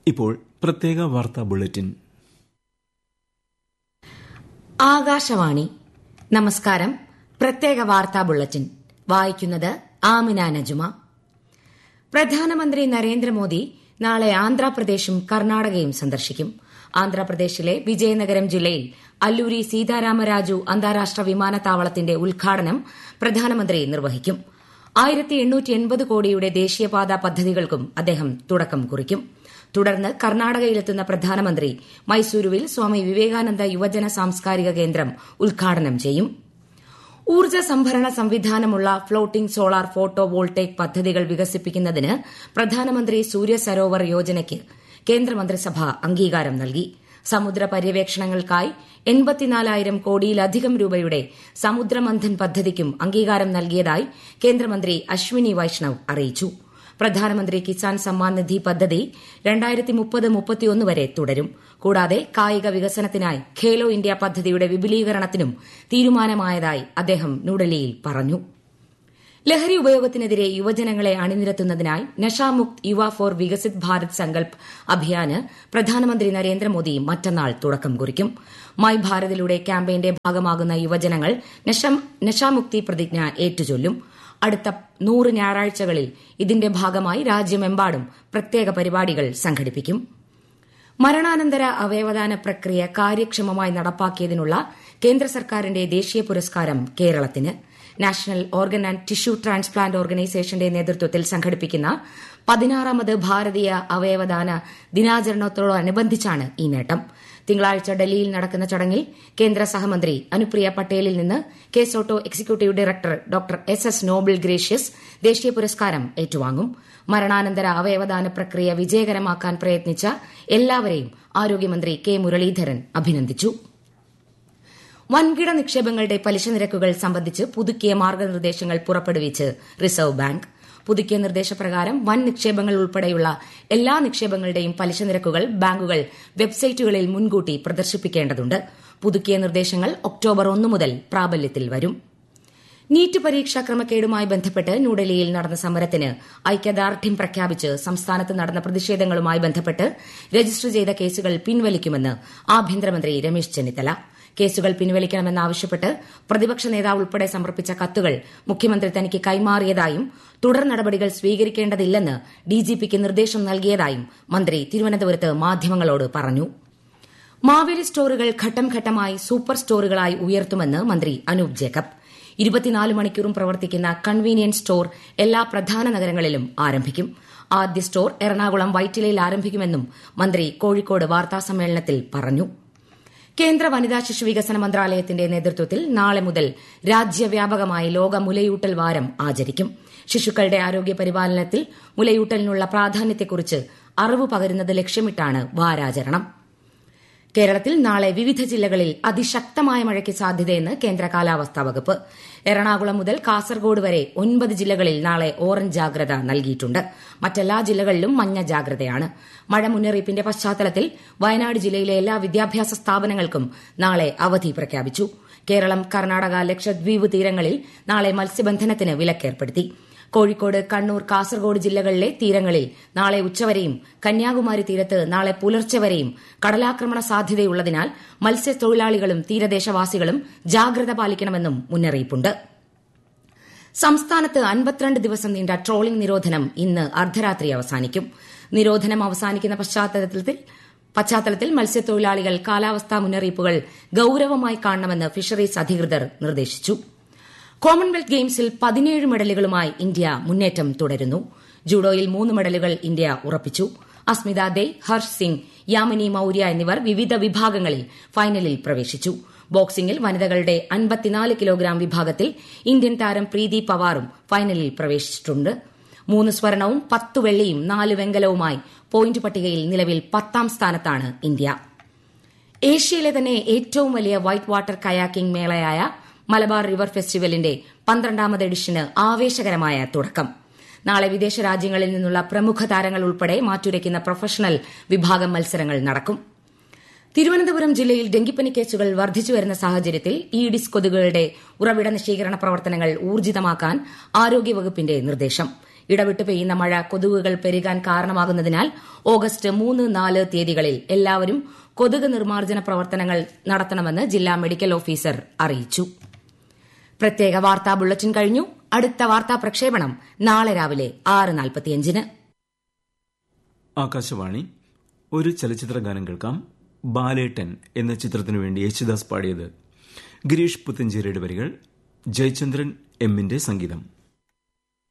ഇപ്പോൾ പ്രത്യേക വാർത്താ ബുള്ളറ്റിൻ ആകാശവാണി നമസ്കാരം പ്രത്യേക വാർത്താ ബുള്ളറ്റിൻ വായിക്കുന്നത് ആമിന നജുമ പ്രധാനമന്ത്രി നരേന്ദ്രമോദി നാളെ ആന്ധ്രാപ്രദേശും കർണാടകയും സന്ദർശിക്കും ആന്ധ്രാപ്രദേശിലെ വിജയനഗരം ജില്ലയിൽ അല്ലൂരി സീതാരാമരാജു അന്താരാഷ്ട്ര വിമാനത്താവളത്തിന്റെ ഉദ്ഘാടനം പ്രധാനമന്ത്രി നിർവഹിക്കും ആയിരത്തി എണ്ണൂറ്റി എൺപത് കോടിയുടെ ദേശീയപാത പദ്ധതികൾക്കും അദ്ദേഹം തുടക്കം കുറിക്കും തുടർന്ന് കർണാടകയിലെത്തുന്ന പ്രധാനമന്ത്രി മൈസൂരുവിൽ സ്വാമി വിവേകാനന്ദ യുവജന സാംസ്കാരിക കേന്ദ്രം ഉദ്ഘാടനം ചെയ്യും ഊർജ്ജ സംഭരണ സംവിധാനമുള്ള ഫ്ളോട്ടിംഗ് സോളാർ ഫോട്ടോ വോൾട്ടേക് പദ്ധതികൾ വികസിപ്പിക്കുന്നതിന് പ്രധാനമന്ത്രി സൂര്യ സരോവർ യോജനയ്ക്ക് കേന്ദ്രമന്ത്രിസഭ അംഗീകാരം നൽകി സമുദ്ര പര്യവേക്ഷണങ്ങൾക്കായി എൺപത്തിനാലായിരം കോടിയിലധികം രൂപയുടെ സമുദ്രമന്ഥൻ പദ്ധതിക്കും അംഗീകാരം നൽകിയതായി കേന്ദ്രമന്ത്രി അശ്വിനി വൈഷ്ണവ് അറിയിച്ചു പ്രധാനമന്ത്രി കിസാൻ സമ്മാൻ നിധി പദ്ധതി രണ്ടായിരത്തി മുപ്പത് മുപ്പത്തിയൊന്ന് വരെ തുടരും കൂടാതെ കായിക വികസനത്തിനായി ഖേലോ ഇന്ത്യ പദ്ധതിയുടെ വിപുലീകരണത്തിനും തീരുമാനമായതായി അദ്ദേഹം ന്യൂഡൽഹിയിൽ പറഞ്ഞു ലഹരി ഉപയോഗത്തിനെതിരെ യുവജനങ്ങളെ അണിനിരത്തുന്നതിനായി നഷാമുക്ത് യുവ ഫോർ വികസിത് ഭാരത് സങ്കൽപ് അഭിയാന് പ്രധാനമന്ത്രി നരേന്ദ്രമോദി മറ്റന്നാൾ തുടക്കം കുറിക്കും മൈ ഭാരതിലൂടെ ക്യാമ്പയിന്റെ ഭാഗമാകുന്ന യുവജനങ്ങൾ നഷാമുക്തി പ്രതിജ്ഞ ഏറ്റുചൊല്ലും അടുത്ത നൂറ് ഞായറാഴ്ചകളിൽ ഇതിന്റെ ഭാഗമായി രാജ്യമെമ്പാടും പ്രത്യേക പരിപാടികൾ സംഘടിപ്പിക്കും മരണാനന്തര അവയവദാന പ്രക്രിയ കാര്യക്ഷമമായി നടപ്പാക്കിയതിനുള്ള കേന്ദ്ര സർക്കാരിന്റെ ദേശീയ പുരസ്കാരം കേരളത്തിന് national organ and tissue transplant ഓർഗനൈസേഷന്റെ നേതൃത്വത്തിൽ സംഘടിപ്പിക്കുന്ന പതിനാറാമത് ഭാരതീയ അവയവദാന ദിനാചരണത്തോടനുബന്ധിച്ചാണ് ഈ നേട്ടം തിങ്കളാഴ്ച ഡൽഹിയിൽ നടക്കുന്ന ചടങ്ങിൽ കേന്ദ്ര സഹമന്ത്രി അനുപ്രിയ പട്ടേലിൽ നിന്ന് കേസോട്ടോ executive director doctor S S noble gracious ദേശീയ പുരസ്കാരം ഏറ്റുവാങ്ങും മരണാനന്തര അവയവദാന പ്രക്രിയ വിജയകരമാക്കാൻ പ്രയത്നിച്ച എല്ലാവരെയും ആരോഗ്യമന്ത്രി കെ മുരളീധരൻ അഭിനന്ദിച്ചു വൻകിട നിക്ഷേപങ്ങളുടെ പലിശ നിരക്കുകൾ സംബന്ധിച്ച് പുതുക്കിയ മാർഗനിർദ്ദേശങ്ങൾ പുറപ്പെടുവിച്ച് റിസർവ് ബാങ്ക് പുതുക്കിയ നിർദ്ദേശപ്രകാരം വൻ നിക്ഷേപങ്ങൾ ഉൾപ്പെടെയുള്ള എല്ലാ നിക്ഷേപങ്ങളുടെയും പലിശ നിരക്കുകൾ ബാങ്കുകൾ വെബ്സൈറ്റുകളിൽ മുൻകൂട്ടി പ്രദർശിപ്പിക്കേണ്ടതുണ്ട് പുതുക്കിയ നിർദ്ദേശങ്ങൾ ഒക്ടോബർ ഒന്ന് മുതൽ പ്രാബല്യത്തിൽ വരും നീറ്റ് പരീക്ഷാ ക്രമക്കേടുമായി ബന്ധപ്പെട്ട് ന്യൂഡൽഹിയിൽ നടന്ന സമരത്തിന് ഐക്യദാർഢ്യം പ്രഖ്യാപിച്ച് സംസ്ഥാനത്ത് നടന്ന പ്രതിഷേധങ്ങളുമായി ബന്ധപ്പെട്ട് രജിസ്റ്റർ ചെയ്ത കേസുകൾ പിൻവലിക്കുമെന്ന് ആഭ്യന്തരമന്ത്രി രമേശ് ചെന്നിത്തല കേസുകൾ പിൻവലിക്കണമെന്നാവശ്യപ്പെട്ട് പ്രതിപക്ഷ നേതാവ് ഉൾപ്പെടെ സമർപ്പിച്ച കത്തുകൾ മുഖ്യമന്ത്രി തനിക്ക് കൈമാറിയതായും തുടർ നടപടികൾ സ്വീകരിക്കേണ്ടതില്ലെന്ന് ഡിജിപിക്ക് നിർദ്ദേശം നൽകിയതായും മന്ത്രി തിരുവനന്തപുരത്ത് മാധ്യമങ്ങളോട് പറഞ്ഞു മാവേലി സ്റ്റോറുകൾ ഘട്ടം ഘട്ടമായി സൂപ്പർ സ്റ്റോറുകളായി ഉയർത്തുമെന്ന് മന്ത്രി അനൂപ് ജേക്കബ് ഇരുപത്തിനാല് മണിക്കൂറും പ്രവർത്തിക്കുന്ന കൺവീനിയൻസ് സ്റ്റോർ എല്ലാ പ്രധാന നഗരങ്ങളിലും ആരംഭിക്കും ആദ്യ സ്റ്റോർ എറണാകുളം വൈറ്റിലയിൽ ആരംഭിക്കുമെന്നും മന്ത്രി കോഴിക്കോട് വാർത്താസമ്മേളനത്തിൽ പറഞ്ഞു കേന്ദ്ര വനിതാ ശിശു വികസന മന്ത്രാലയത്തിന്റെ നേതൃത്വത്തിൽ നാളെ മുതൽ രാജ്യവ്യാപകമായി ലോക മുലയൂട്ടൽ വാരം ആചരിക്കും ശിശുക്കളുടെ ആരോഗ്യ പരിപാലനത്തിൽ മുലയൂട്ടലിനുള്ള പ്രാധാന്യത്തെക്കുറിച്ച് അറിവ് പകരുന്നത് ലക്ഷ്യമിട്ടാണ് വാരാചരണം കേരളത്തിൽ നാളെ വിവിധ ജില്ലകളിൽ അതിശക്തമായ മഴയ്ക്ക് സാധ്യതയെന്ന് കേന്ദ്ര കാലാവസ്ഥാ വകുപ്പ് എറണാകുളം മുതൽ കാസർഗോഡ് വരെ ഒൻപത് ജില്ലകളിൽ നാളെ ഓറഞ്ച് ജാഗ്രത നൽകിയിട്ടുണ്ട് മറ്റെല്ലാ ജില്ലകളിലും മഞ്ഞ ജാഗ്രതയാണ് മഴ മുന്നറിയിപ്പിന്റെ പശ്ചാത്തലത്തിൽ വയനാട് ജില്ലയിലെ എല്ലാ വിദ്യാഭ്യാസ സ്ഥാപനങ്ങൾക്കും നാളെ അവധി പ്രഖ്യാപിച്ചു കേരളം കർണാടക ലക്ഷദ്വീപ് തീരങ്ങളിൽ നാളെ മത്സ്യബന്ധനത്തിന് വിലക്കേർപ്പെടുത്തി കോഴിക്കോട് കണ്ണൂർ കാസർഗോഡ് ജില്ലകളിലെ തീരങ്ങളിൽ നാളെ ഉച്ചവരെയും കന്യാകുമാരി തീരത്ത് നാളെ പുലർച്ചെ വരെയും കടലാക്രമണ സാധ്യതയുള്ളതിനാൽ മത്സ്യത്തൊഴിലാളികളും തീരദേശവാസികളും ജാഗ്രത പാലിക്കണമെന്നും മുന്നറിയിപ്പുണ്ട് സംസ്ഥാനത്ത് അൻപത്തിരണ്ട് ദിവസം നീണ്ട ട്രോളിംഗ് നിരോധനം ഇന്ന് അർദ്ധരാത്രി അവസാനിക്കും നിരോധനം അവസാനിക്കുന്ന പശ്ചാത്തലത്തിൽ പശ്ചാത്തലത്തിൽ മത്സ്യത്തൊഴിലാളികൾ കാലാവസ്ഥാ മുന്നറിയിപ്പുകൾ ഗൌരവമായി കാണണമെന്ന് ഫിഷറീസ് അധികൃതർ നിർദ്ദേശിച്ചു കോമൺവെൽത്ത് ഗെയിംസിൽ പതിനേഴ് മെഡലുകളുമായി ഇന്ത്യ മുന്നേറ്റം തുടരുന്നു ജൂഡോയിൽ മൂന്ന് മെഡലുകൾ ഇന്ത്യ ഉറപ്പിച്ചു അസ്മിത ദേ ഹർഷ് സിംഗ് യാമിനി മൌര്യ എന്നിവർ വിവിധ വിഭാഗങ്ങളിൽ ഫൈനലിൽ പ്രവേശിച്ചു ബോക്സിംഗിൽ വനിതകളുടെ അൻപത്തിനാല് കിലോഗ്രാം വിഭാഗത്തിൽ ഇന്ത്യൻ താരം പ്രീതി പവാറും ഫൈനലിൽ പ്രവേശിച്ചിട്ടുണ്ട് മൂന്ന് സ്വർണവും പത്ത് വെള്ളിയും നാല് വെങ്കലവുമായി പോയിന്റ് പട്ടികയിൽ നിലവിൽ പത്താം സ്ഥാനത്താണ് ഇന്ത്യ ഏഷ്യയിലെ തന്നെ ഏറ്റവും വലിയ വൈറ്റ് വാട്ടർ കയാക്കിംഗ് മേളയായ മലബാർ റിവർ ഫെസ്റ്റിവലിന്റെ പന്ത്രണ്ടാമത് എഡിഷന് ആവേശകരമായ തുടക്കം നാളെ വിദേശ രാജ്യങ്ങളിൽ നിന്നുള്ള പ്രമുഖ താരങ്ങൾ ഉൾപ്പെടെ മാറ്റുരയ്ക്കുന്ന പ്രൊഫഷണൽ വിഭാഗം മത്സരങ്ങൾ നടക്കും തിരുവനന്തപുരം ജില്ലയിൽ ഡെങ്കിപ്പനി കേസുകൾ വർദ്ധിച്ചുവരുന്ന സാഹചര്യത്തിൽ ഈഡിസ് കൊതുകുകളുടെ ഉറവിട നശീകരണ പ്രവർത്തനങ്ങൾ ഊർജിതമാക്കാൻ ആരോഗ്യവകുപ്പിന്റെ നിർദ്ദേശം ഇടവിട്ട് പെയ്യുന്ന മഴ കൊതുകുകൾ പെരുകാൻ കാരണമാകുന്നതിനാൽ ഓഗസ്റ്റ് മൂന്ന് നാല് തീയതികളിൽ എല്ലാവരും കൊതുക് നിർമ്മാർജ്ജന പ്രവർത്തനങ്ങൾ നടത്തണമെന്ന് ജില്ലാ മെഡിക്കൽ ഓഫീസർ അറിയിച്ചു പ്രത്യേക വാർത്താ ബുള്ളറ്റിൻ കഴിഞ്ഞു അടുത്ത വാർത്താ പ്രക്ഷേപണം നാളെ രാവിലെ ആറ് നാൽപ്പത്തിയഞ്ചിന് ആകാശവാണി ഒരു ചലച്ചിത്ര ഗാനം കേൾക്കാം ബാലേട്ടൻ എന്ന ചിത്രത്തിനു വേണ്ടി യേശുദാസ് പാടിയത് ഗിരീഷ് പുത്തഞ്ചേരിയുടെ വരികൾ ജയചന്ദ്രൻ എമ്മിന്റെ സംഗീതം